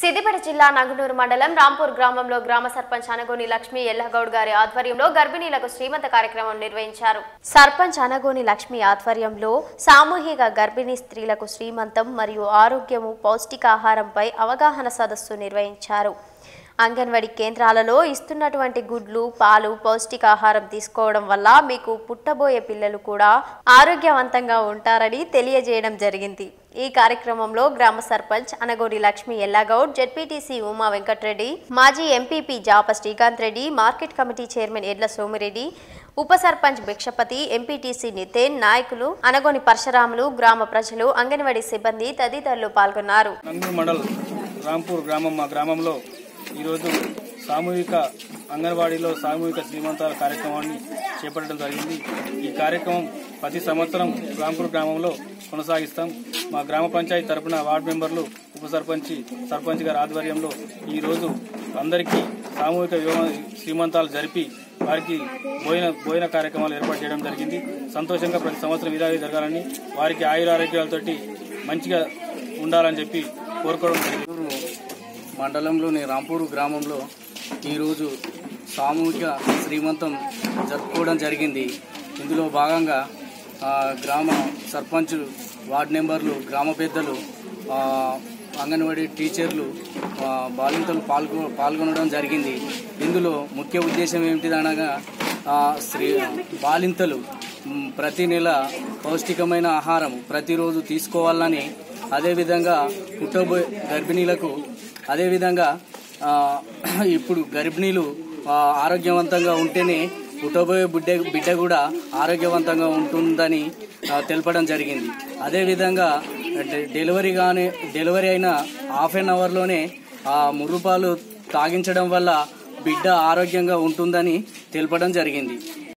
సిద్దిపేట జిల్లా నంగునూరు మండలం రాంపూర్ గ్రామంలో గ్రామ సర్పంచ్ అనగోని లక్ష్మి ఎల్లగౌడ్ గారి ఆధ్వర్యంలో గర్భిణీలకు శ్రీమంత కార్యక్రమం నిర్వహించారు సర్పంచ్ అనగోని లక్ష్మి ఆధ్వర్యంలో సామూహిక గర్భిణీ స్త్రీలకు శ్రీమంతం మరియు ఆరోగ్యము పౌష్టికాహారంపై అవగాహన సదస్సు నిర్వహించారు అంగన్వాడీ కేంద్రాలలో ఇస్తున్నటువంటి గుడ్లు పాలు పౌష్టికాహారం తీసుకోవడం వల్ల మీకు పుట్టబోయే పిల్లలు కూడా ఆరోగ్యవంతంగా ఉంటారని తెలియజేయడం జరిగింది ఈ కార్యక్రమంలో గ్రామ సర్పంచ్ అనగోడి లక్ష్మి ఎల్లాగౌడ్ జెడ్పీటీసీ ఉమా వెంకటరెడ్డి మాజీ MPP Japa Srikanth Reddy market committee chairman Edla Somireddy ఉప సర్పంచ్ భిక్షపతి ఎంపీటీసీ నితేన్ నాయకులు అనగోని పరశురాములు గ్రామ ప్రజలు అంగన్వాడీ సిబ్బంది తదితరులు పాల్గొన్నారు నంగూరు మండల్ రాంపూర్ గ్రామం మా గ్రామంలో ఈరోజు సామూహిక అంగన్వాడీలో సామూహిక శ్రీమంతాల కార్యక్రమాన్ని చేపట్టడం జరిగింది ఈ కార్యక్రమం ప్రతి సంవత్సరం రాంపూర్ గ్రామంలో కొనసాగిస్తాం మా గ్రామ పంచాయతీ తరపున వార్డు మెంబర్లు ఉప సర్పంచ్ సర్పంచ్ గారి ఆధ్వర్యంలో ఈరోజు అందరికీ సామూహిక వివాహ శ్రీమంతాలు జరిపి వారికి భోజన భోజన కార్యక్రమాలు ఏర్పాటు చేయడం జరిగింది సంతోషంగా ప్రతి సంవత్సరం ఇలాగే జరగాలని వారికి ఆయురారోగ్యాలతోటి మంచిగా ఉండాలని చెప్పి కోరుకోవడం జరిగింది మండలంలోని రాంపూరు గ్రామంలో ఈరోజు సామూహిక శ్రీమంతం జరుపుకోవడం జరిగింది ఇందులో భాగంగా ఆ, గ్రామ సర్పంచ్ వార్డు మెంబర్లు గ్రామ పెద్దలు ఆ, అంగన్వాడీ టీచర్లు ఆ, బాలింతలు పాల్గొ పాల్గొనడం జరిగింది ఇందులో ముఖ్య ఉద్దేశం ఏమిటిదనగా ఆ, శ్రీ బాలింతలు మ్, ప్రతి నెల పౌష్టికమైన ఆహారం ప్రతిరోజు తీసుకోవాలని అదేవిధంగా పుట్టబోయే గర్భిణీలకు అదేవిధంగా ఆ, ఇప్పుడు గర్భిణీలు ఆ, ఆరోగ్యవంతంగా ఉంటేనే పుట్టబోయే బిడ్డ బిడ్డ కూడా ఆరోగ్యవంతంగా ఉంటుందని ఆ, తెలపడం జరిగింది అదేవిధంగా డె- డెలివరీ కానీ డెలివరీ అయిన హాఫ్ అన్ అవర్లోనే ఆ ముర్రుపాలు తాగించడం వల్ల బిడ్డ ఆరోగ్యంగా ఉంటుందని తెలపడం జరిగింది